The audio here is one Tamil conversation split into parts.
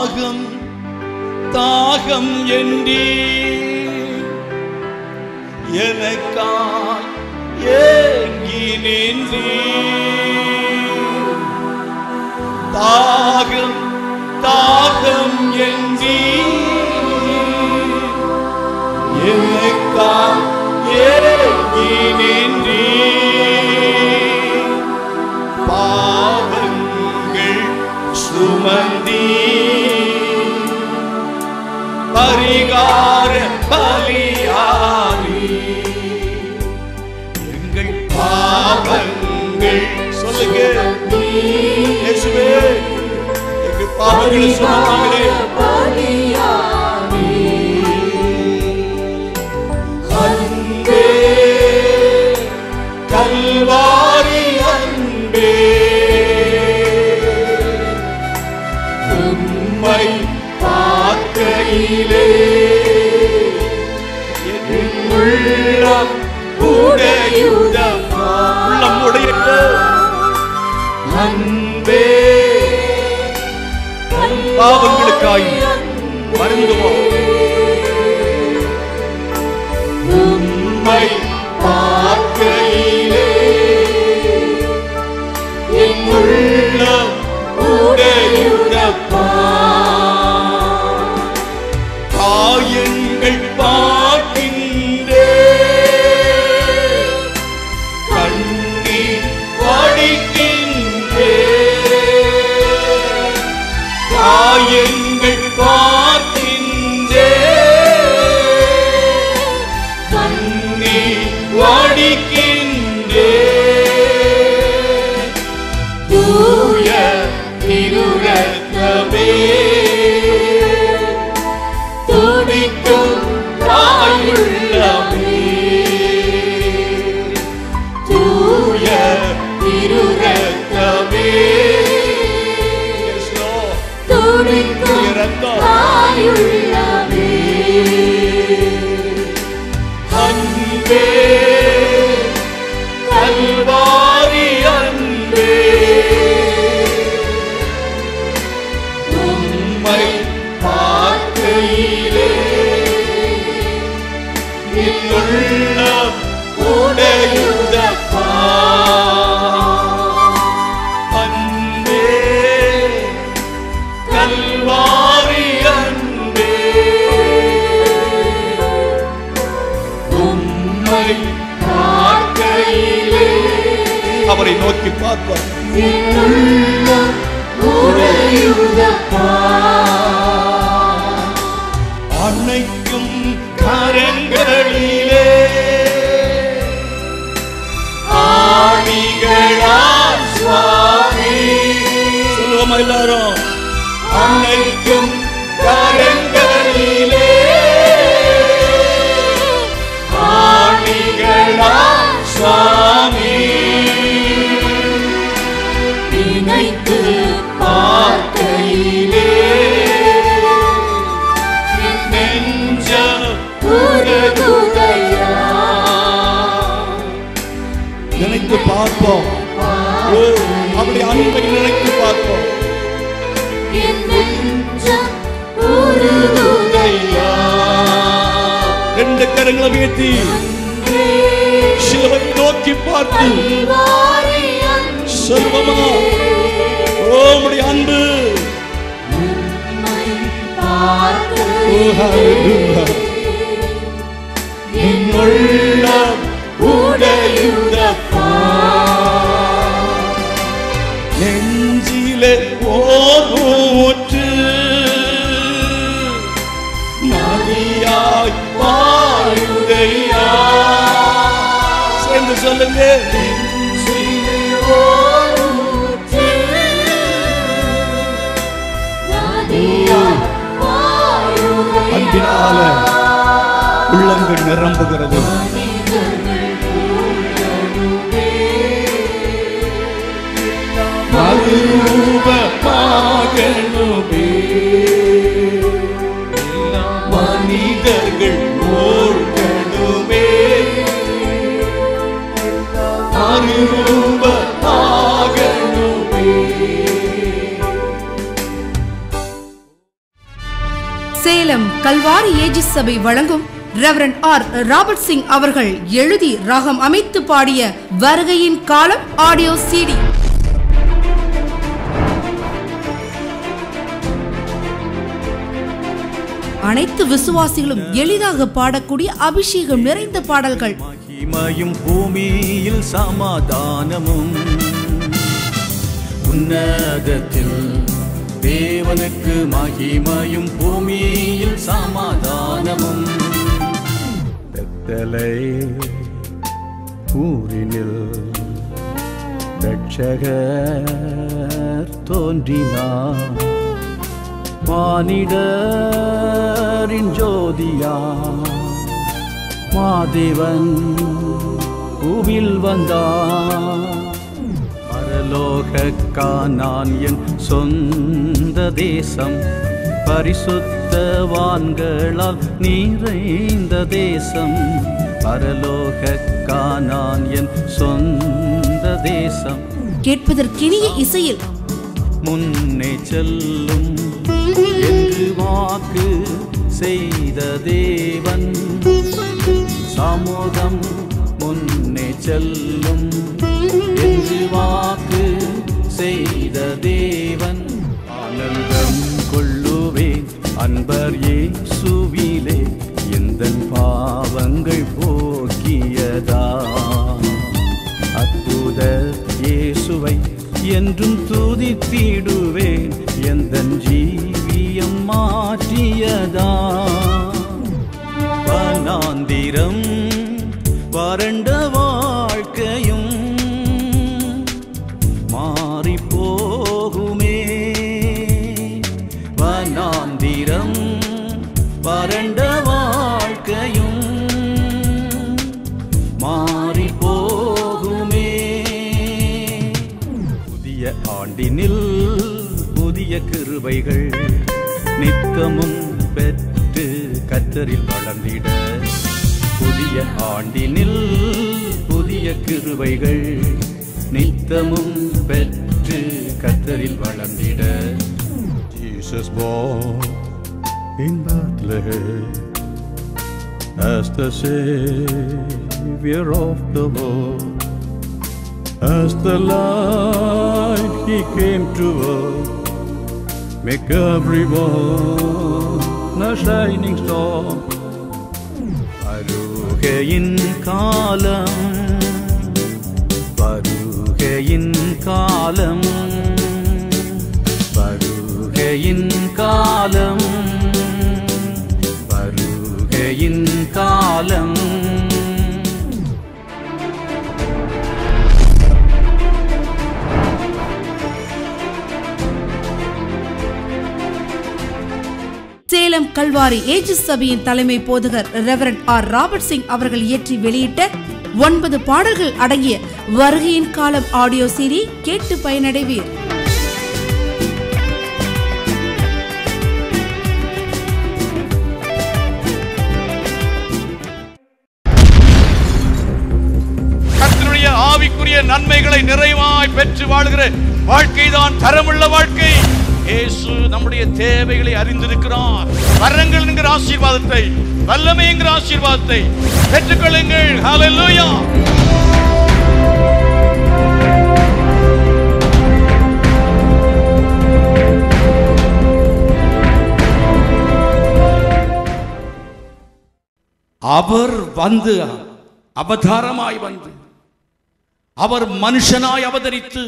தாகம் தாகம் என்றீ எனக்காய் ஏங்கி நின்றீ தாகம் தாகம் என்றீ எனக்காய் ஏங்கி நின்றீ பாவங்கள் சுமந்தீ பரிகார பலியாரி எங்கள் பாவங்கள் சொல்லுங்க இயேசுவே எங்கள் பாவங்களை சுமந்தீங்களே அன்பே கல்வாரி அன்பே உம்மை பார்க்கையிலே என் உள்ளம் உடையுதப்பா உள்ளம் உடையட்ட அன்பே பாவங்களுக்காய் வருந்துவோம் உம்மை பார்க்கையிலே என் உள்ளம் உடையுதப்பா காயங்கள் பார்க்கின்றே கண்ணீர் வடிக்கின்றே காயங்கள் பார்க்கின்றே கண்ணீர் வடிக்கின்றே தூய திருரத்தமே துடிக்கும் தாயுள்ளமே தூய திருரத்தமே Yes, Lord. துடிக்கும் இரத்தம் தாயுள்ளமே அன்பே கல்வாரி அன்பே உம்மை பார்க்கையிலே என் உள்ளம் உடையுதப்பா அன்பே கல்வாரி அன்பே உம்மை பார்க்கையிலே அவரை நோக்கி பார்ப்போம் உள்ளம் உடையுதப்பா அன்னைக்கும் கரங்களிலே ஆணிகளால் சுவாமி சொல்லுவோமா எல்லாரும் அன்னைக்கும் கரங்களிலே ஆணிகளால் சுவாமி நினைத்து பார்க்கையிலே நெஞ்ச உருகுதையா நினைத்து பார்ப்போம் ஓ அப்படி அன்பை நினைத்து பார்ப்போம் என் நெஞ்சம் உருகுதையா ரெண்டு கரங்களை உயர்த்தி சிலுவை நோக்கி பார்த்து கல்வாரி அன்பே சொல்வமா ஓ உம்முடைய அன்பு உம்மை பார்த்து ஓ ஹalleluya என் உள்ளம் உடையுதப்பா நெஞ்சிலே ஓர் நதியாய் பாயுதையா சேர்ந்து சொல்லுங்க அன்பினால உள்ளங்கள் நிரம்புகிறது மறுரூபமாகணுமே மனிதர்கள் ஓர்கணுமே மறுரூப சேலம் கல்வாரி ஏஜிஸ் சபை வழங்கும் ரெவரன் ஆர் ராபர்ட் சிங் அவர்கள் எழுதி ராகம் அமைத்து பாடிய வருகையின் காலம் ஆடியோ சிடி அனைத்து விசுவாசிகளும் எளிதாக பாடக்கூடிய அபிஷேகம் நிறைந்த பாடல்கள் மகிமையும் பூமியில் சமாதானமும் உன்னதத்தில் தேவனுக்கு மகிமையும் பூமியில் சமாதானமும் பெத்தலை ஊரினில் ரட்சகர் தோன்றினார் மானிடரின் ஜோதியா மாதேவன் பூவில் வந்தான் பரலோக கானான் என் சொந்த தேசம் பரிசுத்தவான்களால் நிறைந்த தேசம் பரலோக கானான் என் சொந்த தேசம் கேட்பதற்கினிய இசையில் முன்னே செல்லும் என்று வாக்கு செய்த தேவன் சமூகம் முன்னே செல்லும் என்று வாக்கு செய்த தேவன் ஆனந்தம் கொள்ளுவேன் அன்பர் இயேசுவிலே எந்த பாவங்கள் போக்கியதா அற்புத இயேசுவை என்றும் துதித்திடுவேன் எந்த ஜீவியம் மாற்றியதா வனாந்திரம் வறண்ட வாழ்க்கையும் மாறி போகுமே வனாந்திரம் வறண்ட வாழ்க்கையும் மாறி போகுமே புதிய ஆண்டினில் புதிய கிருபைகள் நித்தமும் பெற்று கத்தரில் வளர்ந்திட புதிய ஆண்டினில் புதிய கிருபைகள் நித்தமும் பெற்று கத்தரில் வளர்ந்திட Jesus born in Bethlehem as the Savior of the world. As the light he came to earth, make everyone a shining star. வருகையின் காலம் வருகையின் காலம் வருகையின் காலம் வருகையின் காலம் சேலம் கல்வாரி ஏஜிஸ் சபையின் தலைமை போதகர் ரெவரண்ட் ஆர் ராபர்ட் சிங் அவர்கள் இயற்றி வெளியிட்ட ஒன்பது பாடல்கள் அடங்கிய வருகையின் காலம் ஆடியோ சீடி கேட்டு பயனடைவீர் கர்த்தருடைய ஆவிக்குரிய நன்மைகளை நிறைவாய் பெற்று வாழ்கிற வாழ்க்கைதான் தரமுள்ள வாழ்க்கை இயேசு நம்முடைய தேவைகளை அறிந்திருக்கிறார் வரங்கள் என்கிற ஆசீர்வாதத்தை வல்லமை என்கிற ஆசீர்வாதத்தை பெற்றுக்கொள்ளுங்கள் ஹalleluya அவர் வந்து அவதாரமாய் வந்து அவர் மனுஷனாய் அவதரித்து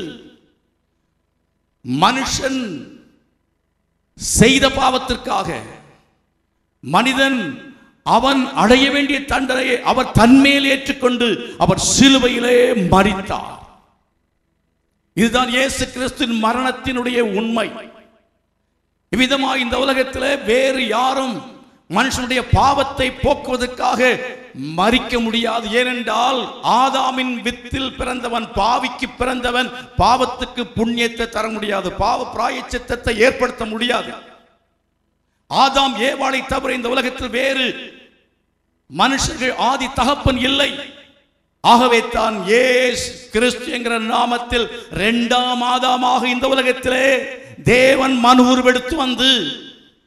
மனுஷன் செய்த பாவத்திற்காக மனிதன் அவன் அடைய வேண்டிய தண்டனையை அவர் தன்மேல் ஏற்றுக்கொண்டு அவர் சிலுவையிலே மரித்தார் இதுதான் இயேசு கிறிஸ்துவின் மரணத்தினுடைய உண்மை இவ்விதமாக இந்த உலகத்திலே வேறு யாரும் மனுஷனுடைய பாவத்தை போக்குவதற்காக மறிக்க முடியாது ஏனென்றால் ஆதாமின் வித்தில் பிறந்தவன் பாவிக்கு பிறந்தவன் பாவத்துக்கு புண்ணியத்தை தர முடியாது பாவ பிராயச்சித்தத்தை ஏற்படுத்த முடியாது ஆதாம் ஏவாளை தவிர இந்த உலகத்தில் வேறு மனுஷர்கள் ஆதி தகப்பன் இல்லை ஆகவே தான் ஏஸ் கிறிஸ்து என்கிற நாமத்தில் இரண்டாம் ஆதாமாக இந்த உலகத்திலே தேவன் மனு உருவெடுத்து வந்து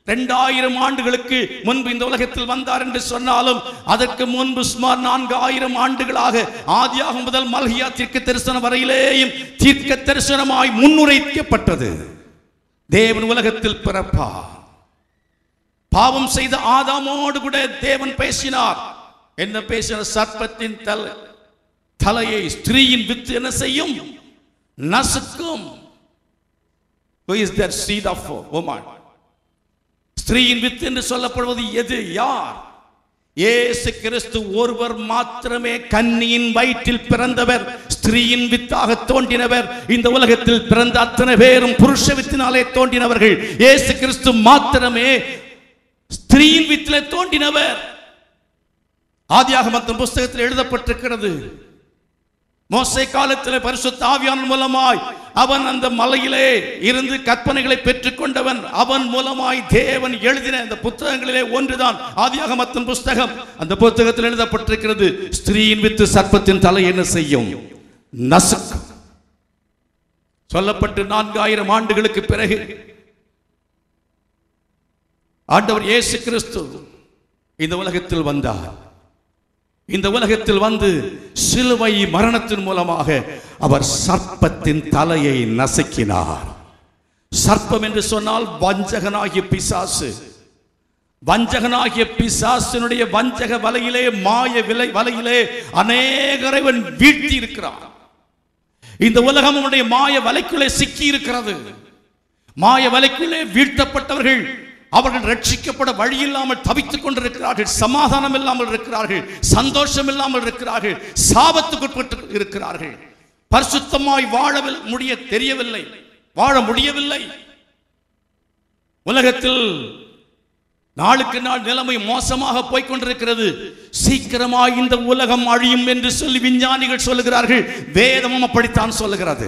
ரெண்டாயிரம் ஆண்டுகளுக்கு முன்பு இந்த உலகத்தில் வந்தார் என்று சொன்னாலும் அதற்கு முன்பு சுமார் நான்கு ஆயிரம் ஆண்டுகளாக ஆதியாக முதல் மல்கியா தீர்க்க தரிசனம் வரையிலேயும் தீர்க்க தரிசனமாய் முன்னுரைக்கப்பட்டது தேவன் உலகத்தில் பிறப்பா பாவம் செய்த ஆதாமோடு கூட தேவன் பேசினார் என்ன பேசினார் சர்ப்பத்தின் தலை தலையை ஸ்திரீயின் வித்து என்ன செய்யும் நசுக்கும் Who is that seed of woman? ஸ்திரீயின் வித்து என்று சொல்லப்படுவது எது யார் இயேசு கிறிஸ்து ஒருவர் மாத்திரமே கன்னியின் வயிற்றில் பிறந்தவர் ஸ்திரீயின் வித்தாக தோன்றினவர் இந்த உலகத்தில் பிறந்த அத்தனை பேரும் புருஷ வித்தினாலே தோன்றினவர்கள் இயேசு கிறிஸ்து மாத்திரமே ஸ்திரீயின் வித்திலே தோன்றினவர் ஆதியாகமத்தின் புஸ்தகத்தில் எழுதப்பட்டிருக்கிறது மோசே காலத்திலே பரிசுத்த ஆவியானவர் மூலமாய் அவன் அந்த மலையிலே இருந்து கற்பனைகளை பெற்றுக்கொண்டவன் அவன் மூலமாய் தேவன் எழுதின அந்த புத்தகங்களிலே ஒன்றுதான் ஆதியாகமத்தின் புஸ்தகம் அந்த புத்தகத்தில் எழுதப்பட்டிருக்கிறது ஸ்திரீயின் வித்து சர்ப்பத்தின் தலை என்ன செய்யும் நசுக்கும் சொல்லப்பட்டு நான்காயிரம் ஆண்டுகளுக்கு பிறகு ஆண்டவர் இயேசு கிறிஸ்து இந்த உலகத்தில் வந்தார் இந்த உலகத்தில் வந்து சிலுவை மரணத்தின் மூலமாக அவர் சர்ப்பத்தின் தலையை நசுக்கினார் சர்ப்பம் என்று சொன்னால் வஞ்சகனாகிய பிசாசு வஞ்சகனாகிய பிசாசினுடைய வஞ்சக வலையிலே மாய விலை வலையிலே அநேகரை அவன் வீழ்த்தி இருக்கிறான் இந்த உலகம் அவனுடைய மாய வலைக்குள்ளே சிக்கி இருக்கிறது மாய வலைக்குள்ளே வீழ்த்தப்பட்டவர்கள் அவர்கள் ரட்சிக்கப்பட வழி இல்லாமல் தவித்துக் கொண்டிருக்கிறார்கள் சமாதானம் இல்லாமல் இருக்கிறார்கள் சந்தோஷம் இல்லாமல் இருக்கிறார்கள் சாபத்துக்குட்பட்டு இருக்கிறார்கள் பரிசுத்தமாய் வாழ முடிய தெரியவில்லை வாழ முடியவில்லை உலகத்தில் நாளுக்கு நாள் நிலைமை மோசமாக போய்க் கொண்டிருக்கிறது சீக்கிரமாய் இந்த உலகம் அழியும் என்று சொல்லி விஞ்ஞானிகள் சொல்லுகிறார்கள் வேதமும் அப்படித்தான் சொல்லுகிறது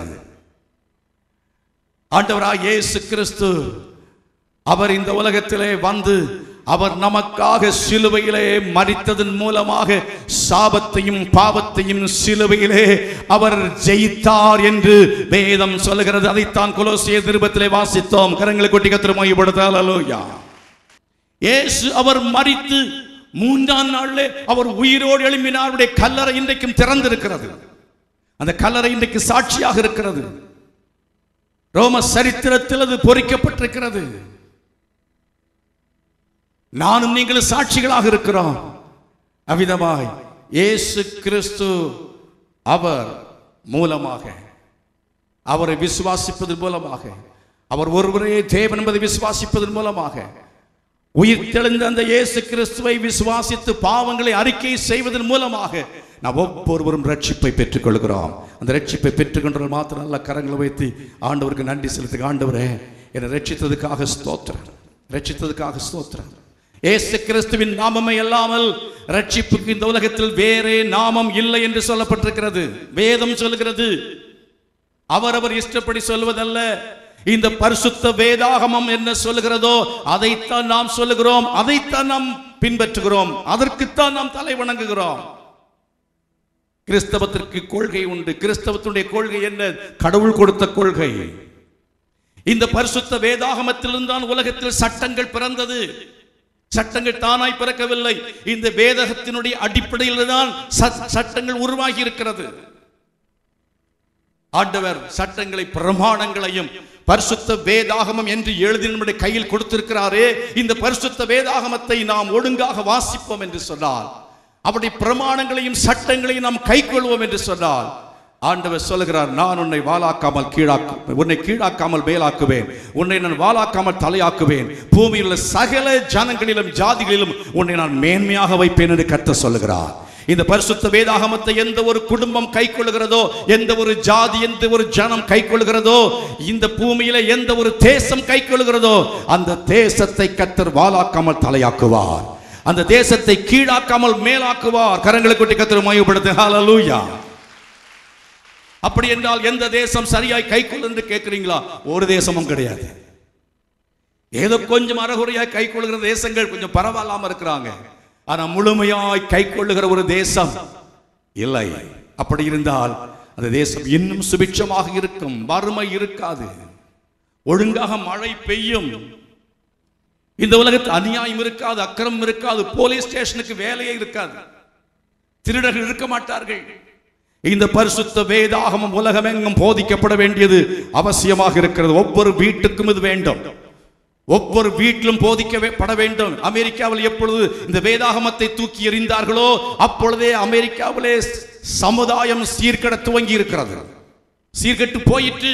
ஆண்டவராய் இயேசு கிறிஸ்து அவர் இந்த உலகத்திலே வந்து அவர் நமக்காக சிலுவையிலே மரித்ததன் மூலமாக சாபத்தையும் பாவத்தையும் சிலுவையிலே அவர் ஜெயித்தார் என்று வேதம் சொல்லுகிறது அதைத்தான் குலோசிய திருப்பத்திலே வாசித்தோம் கரங்களை கொட்டி கத்திரமாய்படுத்தால் அலோயா இயேசு அவர் மரித்து மூன்றாம் நாளிலே அவர் உயிரோடு எழும்பினார் அவருடைய கல்லறை இன்றைக்கும் திறந்திருக்கிறது அந்த கல்லறை இன்றைக்கு சாட்சியாக இருக்கிறது ரோம சரித்திரத்தில் அது பொறிக்கப்பட்டிருக்கிறது நானும் நீங்களும் சாட்சிகளாக இருக்கிறோம் அவ்விதமாய் இயேசு கிறிஸ்து அவர் மூலமாக அவரை விசுவாசிப்பதன் மூலமாக அவர் ஒருவரே தேவன் என்பதை விசுவாசிப்பதன் மூலமாக உயிர் தெளிந்த அந்த இயேசு கிறிஸ்துவை விசுவாசித்து பாவங்களை அறிக்கை செய்வதன் மூலமாக நாம் ஒவ்வொருவரும் ரட்சிப்பை பெற்றுக் கொள்கிறோம் அந்த ரட்சிப்பை பெற்றுக்கொண்ட மாத்திரம் நல்ல கரங்களை வைத்து ஆண்டவருக்கு நன்றி செலுத்துக ஆண்டவரே என்னை ரட்சித்ததுக்காக ஸ்தோத்திரம் ரட்சித்ததுக்காக ஸ்தோத்திரம் இயேசு கிறிஸ்துவின் நாமமே அல்லாமல் ரட்சிப்புக்கு இந்த உலகத்தில் வேறே நாமம் இல்லை என்று சொல்லப்பட்டிருக்கிறது வேதம் சொல்கிறது அவரவர் இஷ்டப்படி சொல்வதல்ல இந்த பரிசுத்த வேதாகமம் என்ன சொல்லுகிறதோ அதைத்தான் நாம் சொல்லுகிறோம் அதைத்தான் நாம் பின்பற்றுகிறோம் அதற்குத்தான் நாம் தலை வணங்குகிறோம் கிறிஸ்தவத்திற்கு கொள்கை உண்டு கிறிஸ்தவத்தினுடைய கொள்கை என்ன கடவுள் கொடுத்த கொள்கை இந்த பரிசுத்த வேதாகமத்திலிருந்து தான் உலகத்தில் சட்டங்கள் பிறந்தது சட்டங்கள் தானாய் பிறக்கவில்லை இந்த வேதகத்தினுடைய அடிப்படையில் தான் ச- சட்டங்கள் உருவாகி இருக்கிறது ஆண்டவர் சட்டங்களை பிரமாணங்களையும் பரிசுத்த வேதாகமம் என்று எழுதி நம்முடைய கையில் கொடுத்திருக்கிறாரே இந்த பரிசுத்த வேதாகமத்தை நாம் ஒழுங்காக வாசிப்போம் என்று சொன்னால் அப்படி பிரமாணங்களையும் சட்டங்களையும் நாம் கைக்கொள்வோம் என்று சொன்னால் ஆண்டவர் சொல்லுகிறார் நான் உன்னை வாலாக்காமல் கீழாக்கு உன்னை கீழாக்காமல் மேலாக்குவேன் உன்னை நான் வாலாக்காமல் தலையாக்குவேன் பூமியில் உள்ள சகல ஜனங்களிலும் ஜாதிகளிலும் உன்னை நான் மேன்மையாக வைப்பேன் என்று கர்த்தர் சொல்லுகிறார் இந்த பரிசுத்த வேதாகமத்தை எந்த ஒரு குடும்பம் கைக்கொள்கிறதோ எந்த ஒரு ஜாதி எந்த ஒரு ஜனம் கைக்கொள்கிறதோ இந்த பூமியில எந்த ஒரு தேசம் கைக்கொள்கிறதோ அந்த தேசத்தை கத்தர் வாலாக்காமல் தலையாக்குவார் அந்த தேசத்தை கீழாக்காமல் மேலாக்குவார் கரங்களை கொட்டி கத்தர் மையப்படுத்து ஹalleluya அப்படி என்றால் எந்த தேசம் சரியாய் கைக்கொள் என்று கேட்கிறீங்களா ஒரு தேசமும் கிடையாது ஏதோ கொஞ்சம் அறகுறையாய் கை கொள்ளுகிற தேசங்கள் கொஞ்சம் பரவாயில்லாம இருக்கிறாங்க ஆனா முழுமையாய் கை கொள்ளுகிற ஒரு தேசம் இல்லை அப்படி இருந்தால் அந்த தேசம் இன்னும் சுபிட்சமாக இருக்கும் வறுமை இருக்காது ஒழுங்காக மழை பெய்யும் இந்த உலகத்தில் அநியாயம் இருக்காது அக்கிரமம் இருக்காது போலீஸ் ஸ்டேஷனுக்கு வேலையே இருக்காது திருடர்கள் இருக்க மாட்டார்கள் இந்த பரிசுத்த வேதாகமம் உலகமெங்கும் போதிக்கப்பட வேண்டியது அவசியமாக இருக்கிறது ஒவ்வொரு வீட்டுக்கும் இது வேண்டும் ஒவ்வொரு வீட்டிலும் போதிக்கப்பட வேண்டும் அமெரிக்காவில் எப்பொழுது இந்த வேதாகமத்தை தூக்கி எறிந்தார்களோ அப்பொழுதே அமெரிக்காவிலே சமுதாயம் சீர்கட துவங்கி இருக்கிறது சீர்கெட்டு போயிட்டு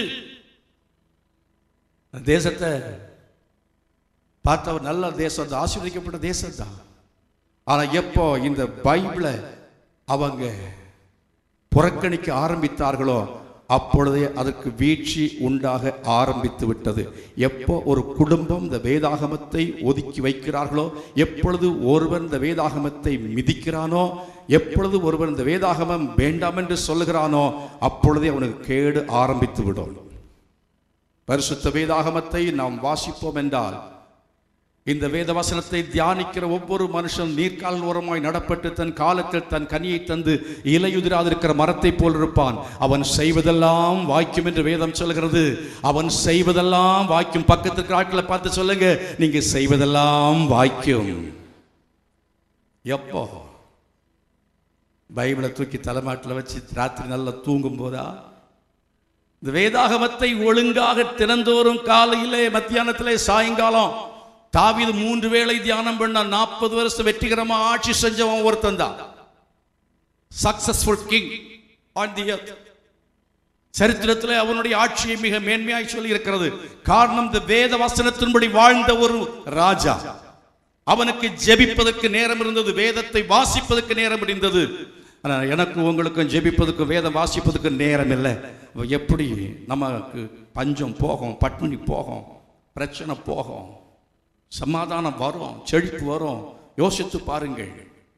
அந்த தேசத்தை பார்த்தவர் நல்ல தேசம் தான் ஆசீர்வதிக்கப்பட்ட தேசம் தான் ஆனா எப்போ இந்த பைபிளை அவங்க புறக்கணிக்க ஆரம்பித்தார்களோ அப்பொழுதே அதற்கு வீழ்ச்சி உண்டாக ஆரம்பித்து விட்டது எப்போ ஒரு குடும்பம் இந்த வேதாகமத்தை ஒதுக்கி வைக்கிறார்களோ எப்பொழுது ஒருவன் இந்த வேதாகமத்தை மிதிக்கிறானோ எப்பொழுது ஒருவன் இந்த வேதாகமம் வேண்டாம் என்று சொல்லுகிறானோ அப்பொழுதே அவனுக்கு கேடு ஆரம்பித்து விடும் பரிசுத்த வேதாகமத்தை நாம் வாசிப்போம் என்றால் இந்த வேத வசனத்தை தியானிக்கிற ஒவ்வொரு மனுஷன் நீர்க்கால் ஓரமாய் நடப்பட்டு தன் காலத்தில் தன் கனியை தந்து இலையுதிராதிருக்கிற மரத்தைப் போல் இருப்பான் அவன் செய்வதெல்லாம் வாய்க்கும் என்று வேதம் சொல்கிறது அவன் செய்வதெல்லாம் வாய்க்கும் பக்கத்து இருக்கிற ஆட்களை பார்த்து சொல்லுங்க நீங்க செய்வதெல்லாம் வாய்க்கும் எப்போ பைபிளை தூக்கி தலைமாட்டில் வச்சு ராத்திரி நல்லா தூங்கும் போதா இந்த வேதாகமத்தை ஒழுங்காக தினந்தோறும் காலையிலே மத்தியானத்திலே சாயங்காலம் தாவீது மூன்று வேளை தியானம் பண்ண நாற்பது வருஷம் வெற்றிகரமா ஆட்சி செஞ்சவன் ஒருத்தன் தான் successful king on the earth சரித்திரத்திலே அவனுடைய ஆட்சியை மிக மேன்மையாய் சொல்லி இருக்கிறது காரணம் இந்த வேத வசனத்தின்படி வாழ்ந்த ஒரு ராஜா அவனுக்கு ஜெபிப்பதற்கு நேரம் இருந்தது வேதத்தை வாசிப்பதற்கு நேரம் இருந்தது ஆனா எனக்கு உங்களுக்கும் ஜெபிப்பதற்கு வேதம் வாசிப்பதற்கு நேரம் இல்லை அப்ப எப்படி நமக்கு பஞ்சம் போகும் பட்டினி போகும் பிரச்சனை போகும் சமாதானம் வரும் செழிப்பு வரும் யோசித்து பாருங்கள்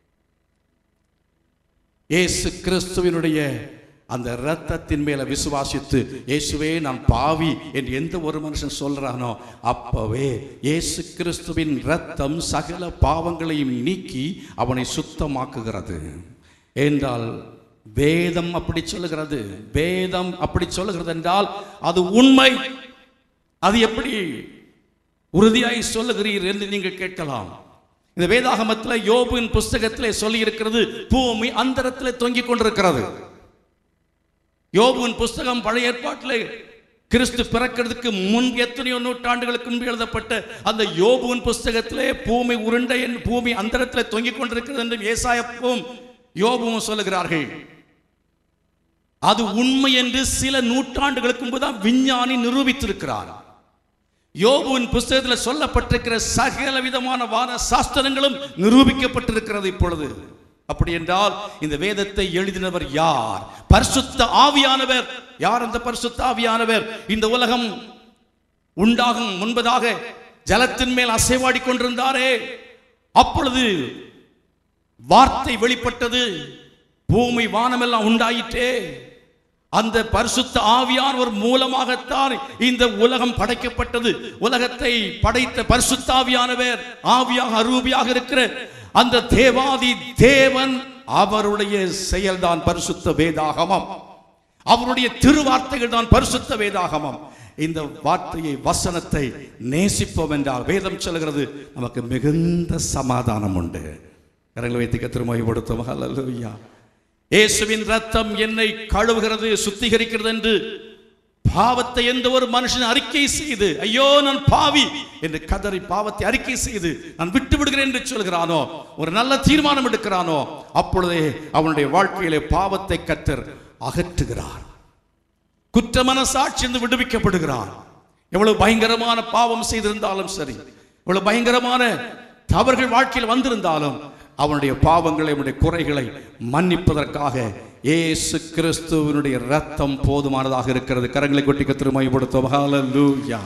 இயேசு கிறிஸ்துவினுடைய அந்த இரத்தத்தின் மேல விசுவாசித்து இயேசுவே நான் பாவி என்று எந்த ஒரு மனுஷன் சொல்றானோ அப்பவே இயேசு கிறிஸ்துவின் இரத்தம் சகல பாவங்களையும் நீக்கி அவனை சுத்தமாக்குகிறது என்றால் வேதம் அப்படி சொல்லுகிறது வேதம் அப்படி சொல்லுகிறது என்றால் அது உண்மை அது எப்படி உறுதியாய் சொல்லுகிறீர் என்று நீங்கள் கேட்கலாம் இந்த வேதாகமத்தில் யோபுவின் புஸ்தகத்திலே சொல்லி இருக்கிறது பூமி அந்தரத்திலே தொங்கிக் கொண்டிருக்கிறது யோபுவின் புஸ்தகம் பழைய ஏற்பாட்டிலே கிறிஸ்து பிறக்கிறதுக்கு முன் எத்தனையோ நூற்றாண்டுகளுக்கு முன்பு எழுதப்பட்ட அந்த யோபுவின் புஸ்தகத்திலே பூமி உருண்டை என்று பூமி அந்தரத்திலே தொங்கிக் கொண்டிருக்கிறது என்று ஏசாயப்பும் யோபுவும் சொல்லுகிறார்கள் அது உண்மை என்று சில நூற்றாண்டுகளுக்கு முன்புதான் விஞ்ஞானி நிரூபித்திருக்கிறார் யோபுவின் புஸ்தகத்தில் சொல்லப்பட்டிருக்கிற சகல விதமான வான சாஸ்திரங்களும் நிரூபிக்கப்பட்டிருக்கிறது இப்பொழுது அப்படி என்றால் இந்த வேதத்தை எழுதினவர் யார் பரிசுத்த ஆவியானவர் யார் அந்த பரிசுத்த ஆவியானவர் இந்த உலகம் உண்டாகும் முன்பதாக ஜலத்தின் மேல் அசைவாடி கொண்டிருந்தாரே அப்பொழுது வார்த்தை வெளிப்பட்டது பூமி வானமெல்லாம் உண்டாயிற்றே அந்த பரிசுத்த ஆவியானவர் மூலமாகத்தான் இந்த உலகம் படைக்கப்பட்டது உலகத்தை படைத்த பரிசுத்த ஆவியானவர் ஆவியாக அரூபியாக இருக்கிற அந்த தேவாதி தேவன் அவருடைய செயல்தான் பரிசுத்த வேதாகமம் அவருடைய திருவார்த்தைகள் தான் பரிசுத்த வேதாகமம் இந்த வார்த்தையை வசனத்தை நேசிப்போம் என்றால் வேதம் சொல்கிறது நமக்கு மிகுந்த சமாதானம் உண்டு கரங்களை வைத்து கத்திரமாய்படுத்தும் ஹalleluya இயேசுவின் ரத்தம் என்னை கழுவுகிறது சுத்திகரிக்கிறது என்று பாவத்தை எந்த ஒரு மனுஷன் அறிக்கை செய்து ஐயோ நான் பாவி என்று கதறி பாவத்தை அறிக்கை செய்து நான் விட்டு விடுகிறேன் என்று சொல்கிறானோ ஒரு நல்ல தீர்மானம் எடுக்கிறானோ அப்பொழுதே அவனுடைய வாழ்க்கையிலே பாவத்தை கத்தர் அகற்றுகிறார் குற்ற மனசாட்சி என்று விடுவிக்கப்படுகிறான் எவ்வளவு பயங்கரமான பாவம் செய்திருந்தாலும் சரி எவ்வளவு பயங்கரமான தவறுகள் வாழ்க்கையில் வந்திருந்தாலும் அவனுடைய பாவங்களை அவனுடைய குறைகளை மன்னிப்பதற்காக இயேசு கிறிஸ்துவனுடைய ரத்தம் போதுமானதாக இருக்கிறது கரங்களை கொட்டி கத்திருமைப்படுத்தும் ஹalleluya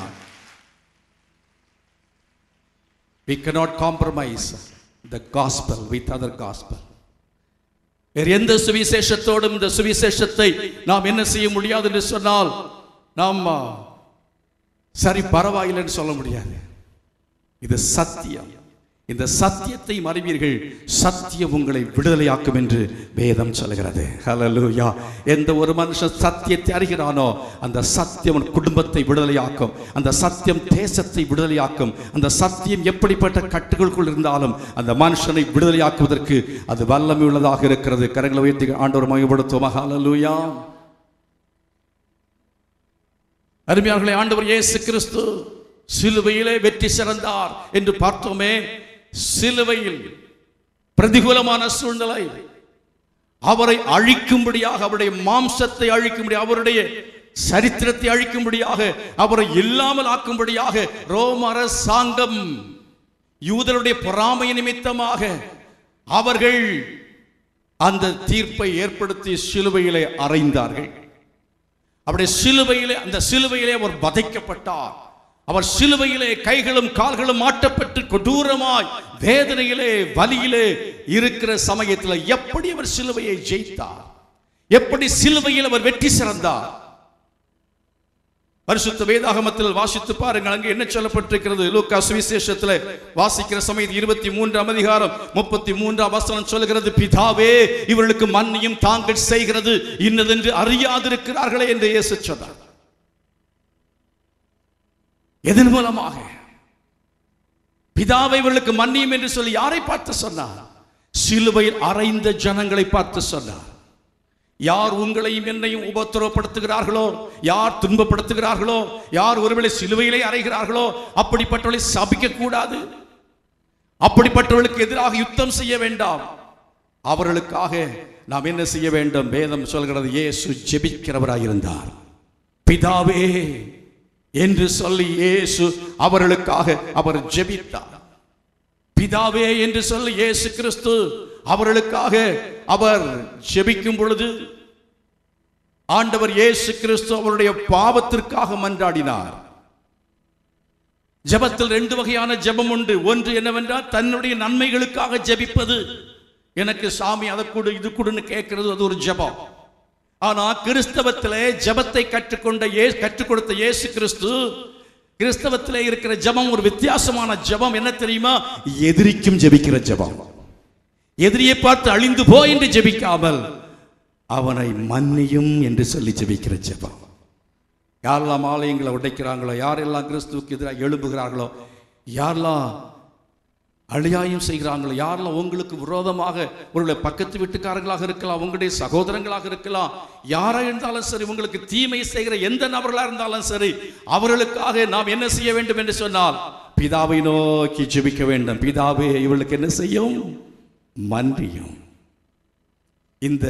we cannot compromise the gospel with other gospel வேறு எந்த சுவிசேஷத்தோடும் இந்த சுவிசேஷத்தை நாம் என்ன செய்ய முடியாது என்று சொன்னால் நாம் ஆ, சரி பரவாயில்லைன்னு சொல்ல முடியாது இது சத்தியம் இந்த சத்தியத்தை அறிவீர்கள் சத்தியம் உங்களை விடுதலையாக்கும் என்று வேதம் சொல்கிறது ஹalleluya எந்த ஒரு மனுஷன் சத்தியத்தை அறிகிறானோ அந்த சத்தியம் அவன் குடும்பத்தை விடுதலையாக்கும் அந்த சத்தியம் தேசத்தை விடுதலையாக்கும் அந்த சத்தியம் எப்படிப்பட்ட கட்டுகளுக்குள் இருந்தாலும் அந்த மனுஷனை விடுதலையாக்குவதற்கு அது வல்லமை உள்ளதாக இருக்கிறது கரங்களை உயர்த்தி ஆண்டவர் மகிழ்படுத்துவோம் ஹalleluya அருமையார்களே ஆண்டவர் இயேசு கிறிஸ்து சிலுவையிலே வெற்றி சிறந்தார் என்று பார்த்தோமே சிலுவையில் பிரதிகூலமான சூழ்நிலை அவரை அழிக்கும்படியாக அவருடைய மாம்சத்தை அழிக்கும்படியாக அவருடைய சரித்திரத்தை அழிக்கும்படியாக அவரை இல்லாமல் ஆக்கும்படியாக ரோம அரசாங்கம் யூதருடைய பொறாமை நிமித்தமாக அவர்கள் அந்த தீர்ப்பை ஏற்படுத்தி சிலுவையிலே அறைந்தார்கள் அவருடைய சிலுவையிலே அந்த சிலுவையிலே அவர் வதைக்கப்பட்டார் அவர் சிலுவையிலே கைகளும் கால்களும் மாட்டப்பட்டு கொடூரமாய் வேதனையிலே வலியிலே இருக்கிற சமயத்தில் எப்படி அவர் சிலுவையை ஜெயித்தார் எப்படி சிலுவையில் அவர் வெற்றி சிறந்தார் பரிசுத்த வேதாகமத்தில் வாசித்து பாருங்கள் அங்கே என்ன சொல்லப்பட்டிருக்கிறது லூக்கா சுவிசேஷத்தில் வாசிக்கிற சமயத்தில் இருபத்தி மூன்றாம் அதிகாரம் முப்பத்தி மூன்றாம் வசனம் சொல்கிறது பிதாவே இவர்களுக்கு மன்னியும் தாங்கள் செய்கிறது இன்னதென்று அறியாதிருக்கிறார்களே என்று இயேசு சொன்னார் எதன் மூலமாக பிதாவை இவர்களுக்கு மன்னியும் என்று சொல்லி யாரை பார்த்து சொன்னார் சிலுவையில் அறைந்த ஜனங்களை பார்த்து சொன்னார் யார் உங்களையும் என்னையும் உபத்திரவப்படுத்துகிறார்களோ யார் துன்பப்படுத்துகிறார்களோ யார் ஒருவேளை சிலுவையிலே அறைகிறார்களோ அப்படிப்பட்டவர்களை சபிக்க கூடாது அப்படிப்பட்டவர்களுக்கு எதிராக யுத்தம் செய்ய வேண்டாம் அவர்களுக்காக நாம் என்ன செய்ய வேண்டும் வேதம் சொல்கிறது இயேசு ஜெபிக்கிறவராயிருந்தார் பிதாவே என்று சொல்லி இயேசு அவர்களுக்காக அவர் ஜெபித்தார் பிதாவே என்று சொல்லி இயேசு கிறிஸ்து அவர்களுக்காக அவர் ஜெபிக்கும் பொழுது ஆண்டவர் இயேசு கிறிஸ்து அவருடைய பாவத்திற்காக மன்றாடினார் ஜெபத்தில் ரெண்டு வகையான ஜெபம் உண்டு ஒன்று என்னவென்றால் தன்னுடைய நன்மைகளுக்காக ஜெபிப்பது எனக்கு சாமி அதை கொடு இது கொடுன்னு கேட்கிறது அது ஒரு ஜெபம் ஆனா கிறிஸ்தவத்திலே ஜெபத்தை கற்றுக்கொண்ட ஏ கற்றுக் கொடுத்த இயேசு கிறிஸ்து கிறிஸ்தவத்திலே இருக்கிற ஜெபம் ஒரு வித்தியாசமான ஜெபம் என்ன தெரியுமா எதிரிக்கும் ஜெபிக்கிற ஜெபம் எதிரியை பார்த்து அழிந்து போ என்று ஜெபிக்காமல் அவனை மன்னியும் என்று சொல்லி ஜெபிக்கிற ஜெபம் யாரெல்லாம் ஆலயங்களை உடைக்கிறாங்களோ யாரெல்லாம் கிறிஸ்துவுக்கு எதிராக எழும்புகிறார்களோ யாரெல்லாம் அநியாயம் செய்கிறாங்களோ யாரெல்லாம் உங்களுக்கு விரோதமாக உங்களுடைய பக்கத்து வீட்டுக்காரங்களாக இருக்கலாம் உங்களுடைய சகோதரங்களாக இருக்கலாம் யாரா இருந்தாலும் சரி உங்களுக்கு தீமை செய்கிற எந்த நபர்களா இருந்தாலும் சரி அவர்களுக்காக நாம் என்ன செய்ய வேண்டும் என்று சொன்னால் பிதாவை நோக்கி ஜெபிக்க வேண்டும் பிதாவே இவளுக்கு என்ன செய்யும் மன்றியும் இந்த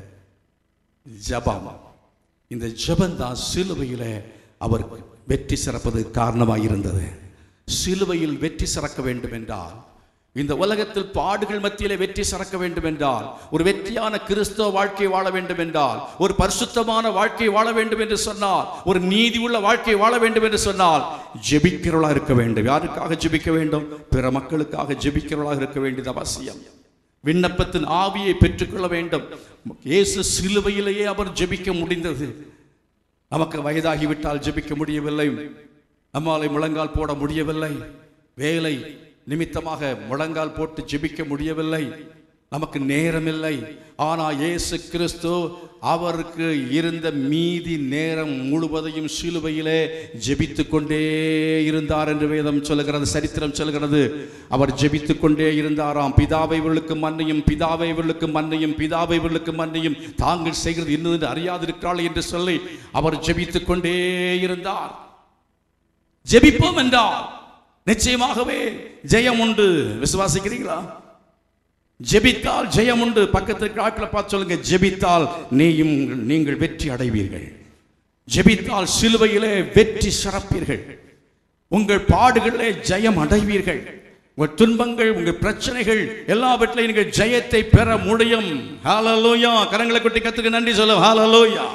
ஜபம் இந்த ஜபம் தான் சிலுவையில் அவர் வெற்றி சிறப்பது காரணமாக இருந்தது சிலுவையில் வெற்றி சிறக்க வேண்டும் என்றால் இந்த உலகத்தில் பாடுகள் மத்தியிலே வெற்றி சிறக்க வேண்டும் என்றால் ஒரு வெற்றியான கிறிஸ்தவ வாழ்க்கை வாழ வேண்டும் என்றால் ஒரு பரிசுத்தமான வாழ்க்கை வாழ வேண்டும் என்று சொன்னால் ஒரு நீதி உள்ள வாழ்க்கை வாழ வேண்டும் என்று சொன்னால் ஜெபிக்கிறவளா இருக்க வேண்டும் யாருக்காக ஜெபிக்க வேண்டும் பிற மக்களுக்காக ஜெபிக்கிறவளாக இருக்க வேண்டியது அவசியம் விண்ணப்பத்தின் ஆவியை பெற்றுக்கொள்ள வேண்டும் இயேசு சிலுவையிலேயே அவர் ஜெபிக்க முடிந்தது நமக்கு வயதாகிவிட்டால் ஜெபிக்க முடியவில்லை நம்மாலை முழங்கால் போட முடியவில்லை வேலை நிமித்தமாக முழங்கால் போட்டு ஜெபிக்க முடியவில்லை நமக்கு நேரமில்லை ஆனா இயேசு கிறிஸ்து அவருக்கு இருந்த மீதி நேரம் முழுவதையும் சிலுவையிலே ஜெபித்து கொண்டே இருந்தார் என்று வேதம் சொல்லுகிறது சரித்திரம் சொல்கிறது அவர் ஜெபித்து கொண்டே இருந்தாராம் பிதாவை இவர்களுக்கு மன்னியும் பிதாவை இவர்களுக்கு மன்னியும் பிதாவை இவர்களுக்கு மன்னியும் தாங்கள் செய்கிறது இன்னும் என்று அறியாதிருக்கிறாள் என்று சொல்லி அவர் ஜெபித்து கொண்டே இருந்தார் ஜெபிப்போம் என்றால் நிச்சயமாகவே ஜெயம் உண்டு விசுவாசிக்கிறீங்களா ஜெபித்தால் ஜெயம் உண்டு பக்கத்து ஆட்களை பார்த்து சொல்லுங்க ஜெபித்தால் நீயும் நீங்கள் வெற்றி அடைவீர்கள் ஜெபித்தால் சிலுவையிலே வெற்றி சிறப்பீர்கள் உங்கள் பாடுகளிலே ஜெயம் அடைவீர்கள் உங்கள் துன்பங்கள் உங்கள் பிரச்சனைகள் எல்லாவற்றிலையும் நீங்கள் ஜெயத்தை பெற முடியும் ஹalleluya கரங்களை கொட்டி கத்துக்கு நன்றி சொல்ல ஹalleluya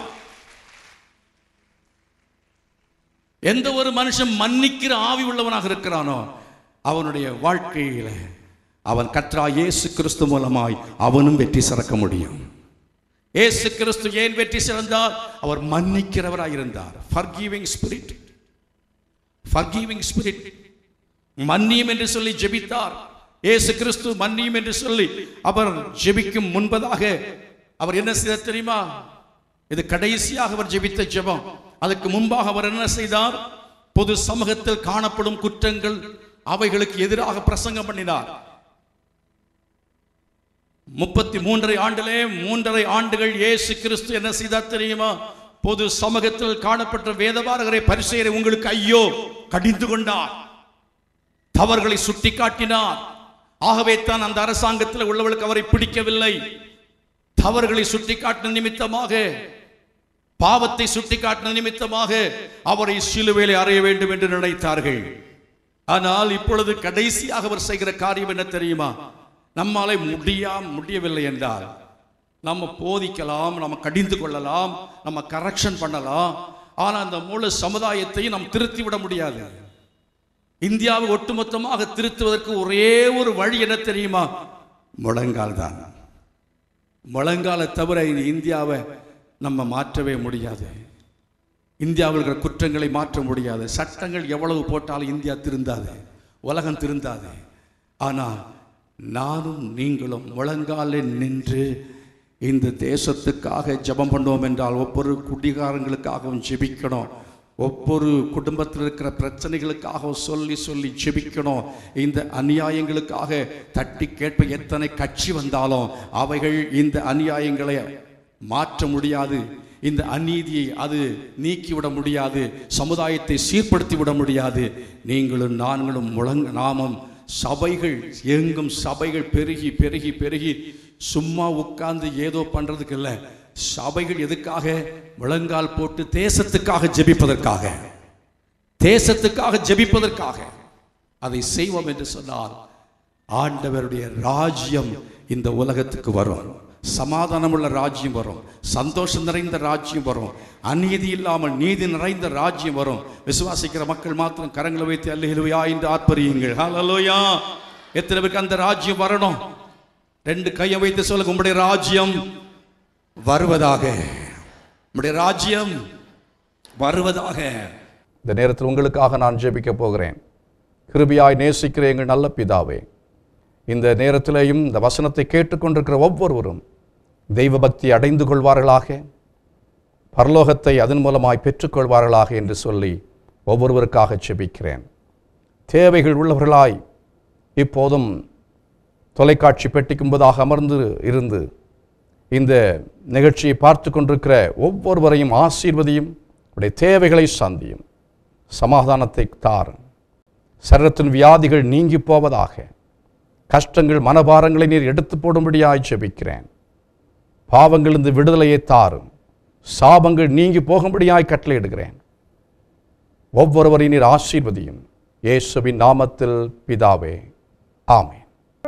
எந்த ஒரு மனுஷன் மன்னிக்கிற ஆவி உள்ளவனாக இருக்கிறானோ அவனுடைய வாழ்க்கையில அவன் கற்றா இயேசு கிறிஸ்து மூலமாய் அவனும் வெற்றி சிறக்க முடியும் இயேசு கிறிஸ்து ஏன் வெற்றி சிறந்தார் அவர் மன்னிக்கிறவராய் இருந்தார் forgiving spirit forgiving spirit மன்னியும் என்று சொல்லி ஜெபித்தார் இயேசு கிறிஸ்து மன்னியும் என்று சொல்லி அவர் ஜெபிக்கும் முன்பதாக அவர் என்ன செய்தார் தெரியுமா இது கடைசியாக அவர் ஜெபித்த ஜெபம் அதுக்கு முன்பாக அவர் என்ன செய்தார் பொது சமூகத்தில் காணப்படும் குற்றங்கள் அவைகளுக்கு எதிராக பிரசங்கம் பண்ணினார் முப்பத்தி மூன்றரை ஆண்டிலே மூன்றரை ஆண்டுகள் இயேசு கிறிஸ்து என்ன செய்தார் தெரியுமா பொது சமூகத்தில் காணப்பட்ட வேதபாரகரை பரிசெயரை உங்களுக்கு ஐயோ கடிந்து கொண்டார் தவறுகளை சுட்டி காட்டினார் ஆகவே தான் அந்த அரசாங்கத்தில் உள்ளவர்களுக்கு அவரை பிடிக்கவில்லை தவறுகளை சுட்டிக்காட்டின நிமித்தமாக பாவத்தை சுட்டிக்காட்டின நிமித்தமாக அவரை சிலுவையிலே அறைய வேண்டும் என்று நினைத்தார்கள் ஆனால் இப்பொழுது கடைசியாக அவர் செய்கிற காரியம் என்ன தெரியுமா நம்மாலே முடியா முடியவில்லை என்றால் நம்ம போதிக்கலாம் நம்ம கடிந்து கொள்ளலாம் நம்ம கரெக்ஷன் பண்ணலாம் ஆனா அந்த முழு சமுதாயத்தையும் நாம் திருத்தி விட முடியாது இந்தியாவை ஒட்டுமொத்தமாக திருத்துவதற்கு ஒரே ஒரு வழி என்ன தெரியுமா முழங்கால் தான் முழங்காலை தவிர இந்த இந்தியாவை நம்ம மாற்றவே முடியாது இந்தியாவில் இருக்கிற குற்றங்களை மாற்ற முடியாது சட்டங்கள் எவ்வளவு போட்டாலும் இந்தியா திருந்தாது உலகம் திருந்தாது ஆனால் நானும் நீங்களும் முழங்காலில் நின்று இந்த தேசத்துக்காக ஜெபம் பண்ணுவோம் என்றால் ஒவ்வொரு குடிகாரங்களுக்காகவும் ஜெபிக்கணும் ஒவ்வொரு குடும்பத்தில் இருக்கிற பிரச்சனைகளுக்காகவும் சொல்லி சொல்லி ஜெபிக்கணும் இந்த அநியாயங்களுக்காக தட்டி கேட்ப எத்தனை கட்சி வந்தாலும் அவைகள் இந்த அநியாயங்களை மாற்ற முடியாது இந்த அநீதியை அது நீக்கிவிட முடியாது சமுதாயத்தை சீர்படுத்தி விட முடியாது நீங்களும் நாங்களும் முழங்க நாமம் சபைகள் எங்கும் சபைகள் பெருகி பெருகி பெருகி சும்மா உட்கார்ந்து ஏதோ பண்றதுக்கு இல்லை சபைகள் எதுக்காக முழங்கால் போட்டு தேசத்துக்காக ஜெபிப்பதற்காக தேசத்துக்காக ஜெபிப்பதற்காக அதை செய்வோம் என்று சொன்னால் ஆண்டவருடைய ராஜ்யம் இந்த உலகத்துக்கு வரும் சமாதானமுள்ள ராஜ்யம் வரும் சந்தோஷம் நிறைந்த ராஜ்யம் வரும் அநீதி இல்லாமல் நீதி நிறைந்த ராஜ்யம் வரும் விசுவாசிக்கிற மக்கள் மாத்திரம் கரங்களை வைத்து அல்லேலூயா என்று ஆர்ப்பரியுங்கள் ஹalleluya எத்தனை பேருக்கு அந்த ராஜ்யம் வரணும் ரெண்டு கையை வைத்து சொல்லுங்க உங்களுடைய ராஜ்யம் வருவதாக உங்களுடைய ராஜ்யம் வருவதாக இந்த நேரத்தில் உங்களுக்காக நான் ஜெபிக்க போகிறேன் கிருபியாய் நேசிக்கிற எங்கள் நல்ல பிதாவே இந்த நேரத்திலேயும் இந்த வசனத்தை கேட்டுக்கொண்டிருக்கிற ஒவ்வொருவரும் தெய்வ பக்தி அடைந்து கொள்வார்களாக பரலோகத்தை அதன் மூலமாய் பெற்றுக்கொள்வார்களாக என்று சொல்லி ஒவ்வொருவருக்காக ஜெபிக்கிறேன் தேவைகள் உள்ளவர்களாய் இப்போதும் தொலைக்காட்சி பெட்டிக்கு முன்பதாக அமர்ந்து இருந்து இந்த நிகழ்ச்சியை பார்த்து கொண்டிருக்கிற ஒவ்வொருவரையும் ஆசீர்வதியும் உடைய தேவைகளை சந்தியும் சமாதானத்தை தாரும் சரீரத்தின் வியாதிகள் நீங்கி போவதாக கஷ்டங்கள் மனபாரங்களை நீர் எடுத்து போடும்படியாய் ஜெபிக்கிறேன் பாவங்களிலிருந்து விடுதலையை தாரும் சாபங்கள் நீங்கி போகும்படியாய் கட்டளையிடுகிறேன் ஒவ்வொருவரையும் நீர் ஆசீர்வதியும் இயேசுவின் நாமத்தில் பிதாவே ஆமென்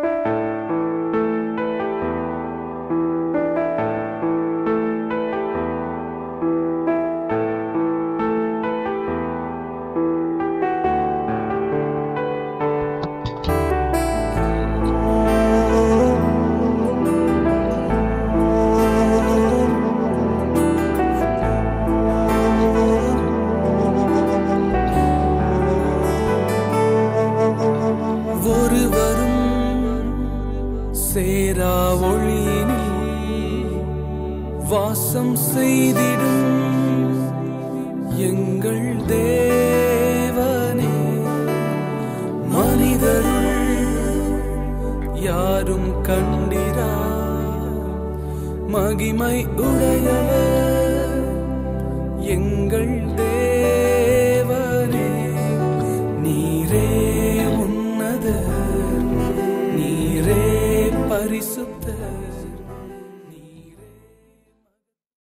ஒருவரும் சேரா ஒளியினில் வாசம் செய்திடும் எங்கள் தேவனே மனிதருள் யாரும் கண்டிரா மகிமை உடையவர் எங்கள்